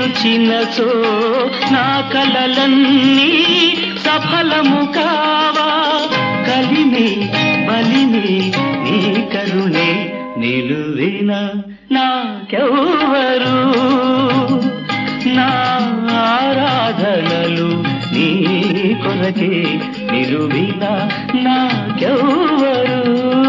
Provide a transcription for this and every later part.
నిలుచినచో నా కలలన్నీ సఫలము కావా కలిమి బలిమి నీ కరుణే నిలువిన నాకెవ్వరు నా ఆరాధనలు నీ కొరకే నిలువిన నాకెవ్వరు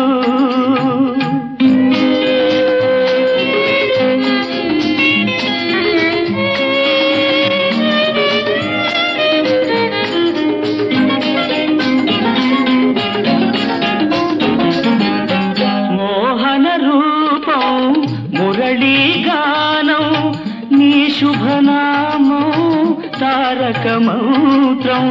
మోహన రూపం మురళీ గానం నీ శుభనామం తారక మంత్రం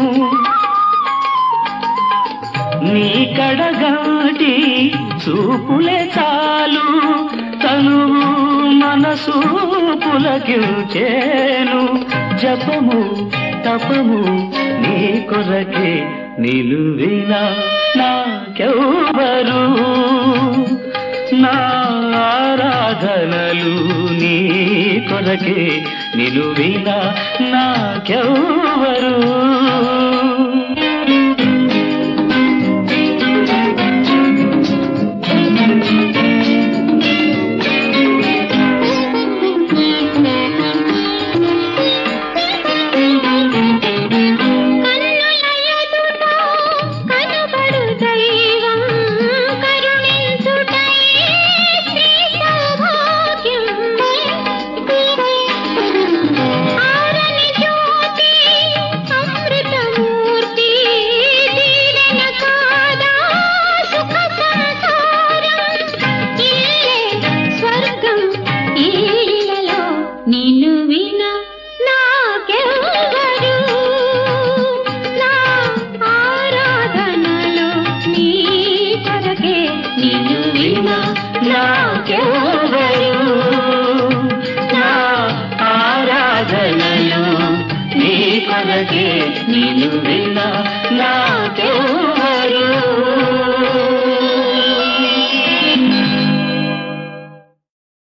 నీ కడగాటి చూపులే చాలు తనువు మనసు పులకించేను జపము తపము నీ కొరకే నిలువిన నాకెవ్వరు నా ఆరాధనలు నీ కొరకే నిలువిన నాకెవ్వరు కన్నుల ఎదుట కనబడు దైవం కరుణించుటై శ్రీ సౌభాగ్యం ఆరని జ్యోతి అమృతమూర్తి దీవెన కాదా సుఖ సంసారం ఇల్లే స్వర్గం ఈ ఇలలో నిన్ను వినా నాకెవ్వరు నా ఆరాధనలు నీ కొరకే నిన్ను వినా నాకెవ్వరు నా ఆరాధనలు నీ కొరకే నిలువిన నాకెవ్వరు